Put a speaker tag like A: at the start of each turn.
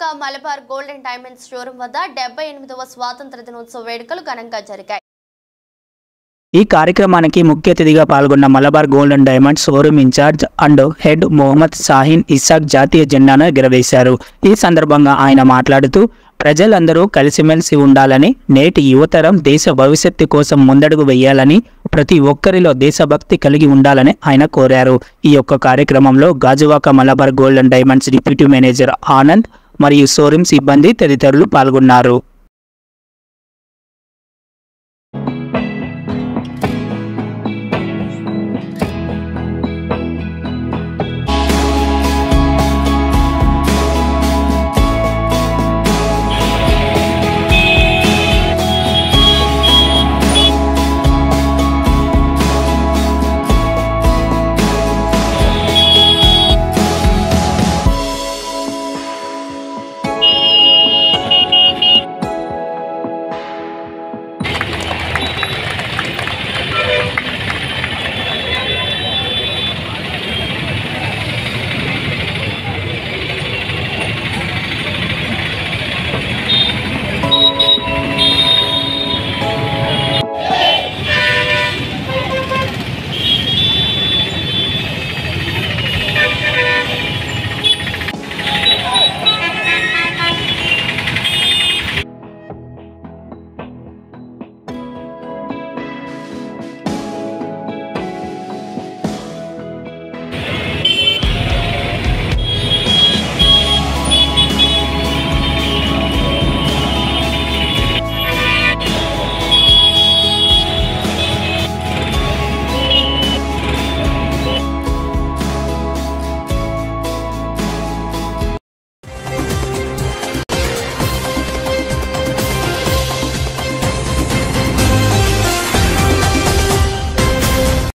A: Malabar gold and diamonds showroom వద్ద డెబ్బై ఎనిమిదవ స్వాతంత్ర దినోత్సవ వేడుకలు ఘనంగా జరిగాయి
B: ఈ కార్యక్రమానికి ముఖ్య అతిథిగా పాల్గొన్న Malabar gold and diamonds showroom in-charge and head Mohammed Shaheen Isaac జాతీయ జెండాను ఎగరవేశారు ఈ సందర్భంగా ఆయన మాట్లాడుతూ ప్రజలందరూ కలిసిమెలిసి ఉండాలని నేటి యువతరం దేశ భవిష్యత్తు కోసం ముందడుగు వేయాలని ప్రతి ఒక్కరిలో దేశభక్తి కలిగి ఉండాలని ఆయన కోరారు ఈ యొక్క కార్యక్రమంలో Gajuwaka Malabar gold and diamonds deputy manager Anand మరియు షోరూమ్ సిబ్బంది తదితరులు పాల్గొన్నారు